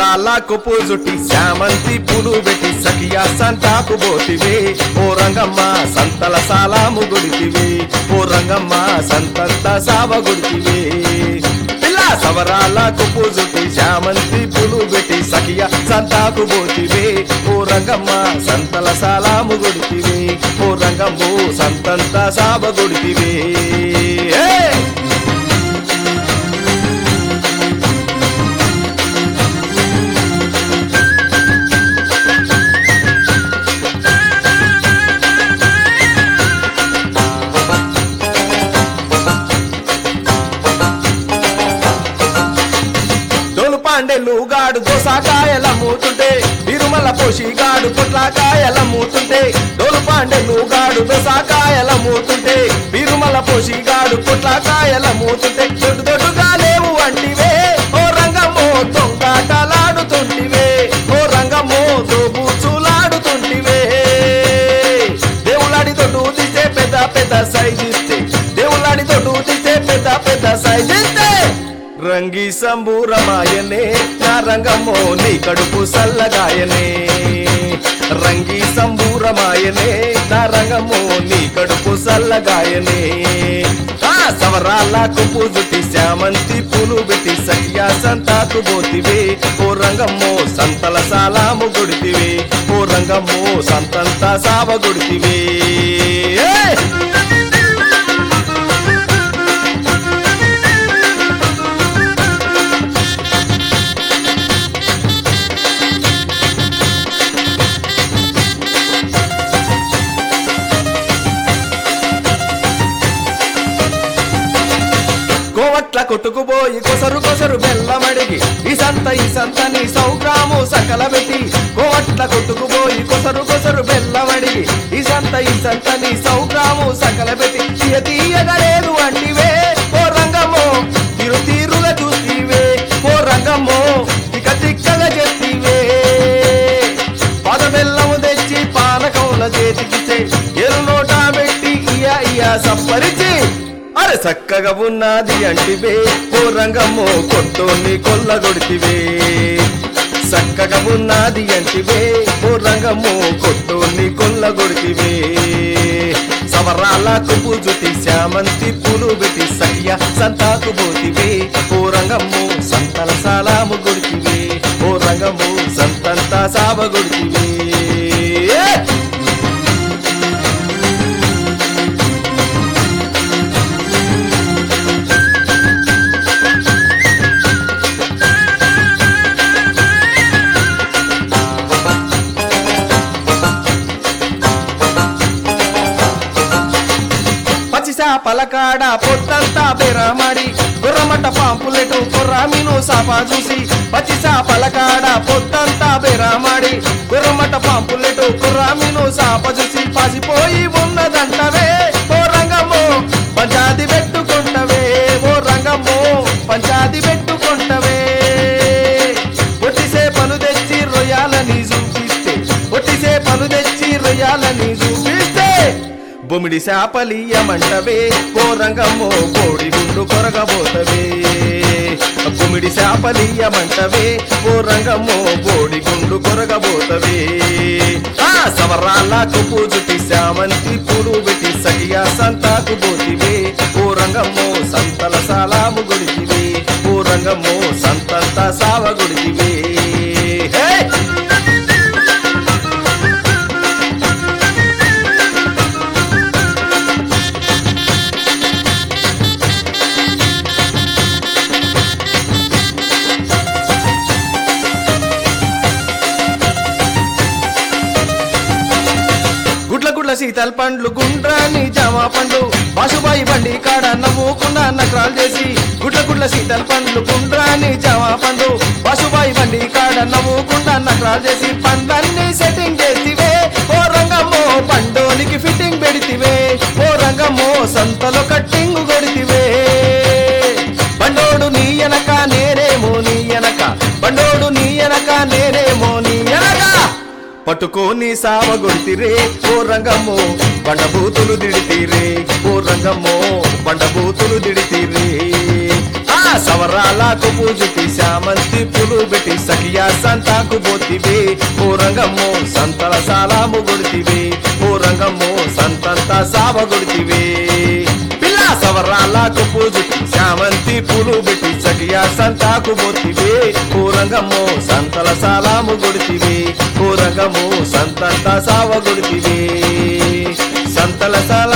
సవరాల కొప్పు జుట్టి శామంతి పూలు పెట్టి సఖియా సంతాకు పోతివే ఓ రంగమ్మ సంతల సాలాము గుడితివే ఓ రంగమ్మ సంతంత సావ గుడితివే పిల్ల సవరాల కొప్పు జుట్టి శామంతి పూలు పెట్టి సఖియా సంతాకు పోతివే ఓ రంగమ్మ సంతల సాలాము గుడితివే ఓ రంగమ్ము సంతంత సావ గుడితివే ఏయ్! డోలు పాండెలు గాడు దోసాకాయల మూతుంటే తిరుమల పోషి గాడు పొట్లాకాయల మూతుంటే డోలు పాండెలు గాడు దోసాకాయల మూతుంటే తిరుమల పోషి గాడు పొట్లాకాయల మూతుంటే దొడ్డు దొడ్డుగా లేవు అంటివే ఓ రంగమో దొంగాటలాడుతుంటివే ఓ రంగమో దోబూచులాడుతుంటివే దేవులాడి తోడు తీస్తే పెద్ద పెద్ద సైజ్ ఇస్తే దేవులాడి తోడు తీస్తే పెద్ద పెద్ద సైజ్ ఇస్తే రంగి సంబూరమాయనే నా రంగమ్మో నీ కడుపు సల్లగాయనే రంగి సంబూరమాయనే నా రంగమ్మో నీ కడుపు సల్లగాయనే ఆ సవరాల కుప్పు జుట్టి శామంతి పూలు పెట్టి సఖ్యా సంతాకు పోతివే ఓ రంగమ్మో సంతల సాలాము గుడితివే ఓ రంగమ్మో సంతంత సావ గుడితివే ఏయ్! కోవట్ల కొట్టుకుపోయి కొసరు కొసరు బెల్లమడిగి ఈ సంత ఈ సంత నీ సౌగ్రాము సకల పెట్టి కోవట్ల కొట్టుకుపోయి కొసరు కొసరు బెల్లమడిగి ఈ సంత ఈ సంత నీ సౌగ్రాము సకల పెట్టి తీయ తీయగా లేదు అంటివే ఓ రంగమో తీరు తీరుగా చూస్తీవే ఓ రంగమో ఇక తిక్కగా చెప్తీవే పద బెల్లము తెచ్చి పానకముల చేతికిస్తే ఎరు నోటా పెట్టి ఇయా ఇయా సప్పరిచి అరే చక్కగా ఉన్నది అంటివే ఓ రంగమ్మో కొట్టోని కొల్లగొడితివే చక్కగా ఉన్నది అంటివే ఓ రంగమ్మో కొట్టోని కొల్లగొడితివే సవరాల కుప్పు జుట్టి శామంతి పూలు పెట్టి సఖ్య సంతాకు పోతివే ఓ రంగమ్ము సంతల సాలాము గుడితివే ఓ రంగము సంతంత సావ గుడితివే పచ్చిసా పలకాడ పొట్టంతా బెరమడి గుర్రమట పాంపులెటు కొర్రామిను సాపా చూసి పచ్చిసా పలకాడ పొట్టంతా బెరమడి గుర్రమట పాంపులెటు కొర్రామిను సాప చూసి పాసిపోయి ఉన్నదంటవే ఓ రంగమ్మో పంచాది పెట్టుకుంటవే ఓ రంగమ్మో పంచాది పెట్టుకుంటవే ఒట్టిసే పలు తెచ్చి రొయ్యాలని చూపిస్తే ఒట్టిసే పలు తెచ్చి రొయ్యాలని చూపిస్తే బొమిడి శాపలీయమంటవే ఓ రంగమ్మో కోడి గుండు కొరగబోతవే బొమిడి శాపలీయమంటవే ఓ రంగమ్మో కోడి గుండు కొరగబోతవే ఆ సవరాల కుప్పు జుట్టి శామంతి పూలు పెట్టి సగియా సంతాకు పోతివే ఓ రంగమ్మో సంతల సాలాము గుడితివే ఓ రంగమ్మో సంతంత సావ గుడితివే హే గుడ్ల గుడ్ల శీతల్ పండ్లు గుండ్రాని జామ పండ్లు బాసుబాయి బండి కాడ నవ్వుకుండా నకరాలు చేసి గుడ్ల గుడ్ల శీతల్ పండ్లు గుండ్రాని జామ పండ్లు బాసుబాయి బండి కాడ నవ్వుకుండా నకరాలు చేసి పండ్లన్నీ సెట్టింగ్ చేసివే ఓ రంగమ్మో పండోనికి ఫిట్టింగ్ పెడితివే ఓ రంగమ్మో సంతలో కట్టింగ్ కొడితివే బండోడు నీ ఎనక నేనేమో నీ ఎనక బండోడు నీ ఎనక నేనేమో నీ ఎనక పట్టుకోని సావగొడితిరే ఓ రంగమ్మో బండబూతులు దిడితీరే ఓ రంగమ్మో బండబూతులు దిడితీరే ఆ సవరాలకు పూజుకి శామంతి పులు పెట్టి సఖియా సంతాకు పోతివే ఓ రంగమ్మో సంతల సాలాము గుడితివే ఓ రంగమ్మో సంతంత సావ గుడితివే పిల్ల సవరాలకు పూజుకి శామంతి పూలు పెట్టి సఖియా సంతాకు పోతివే ఓ రంగమ్మో సంతల సాలాము గుడితివే ఓ రంగమ్మో సంతంత సావ గుడితివే సంతల సాల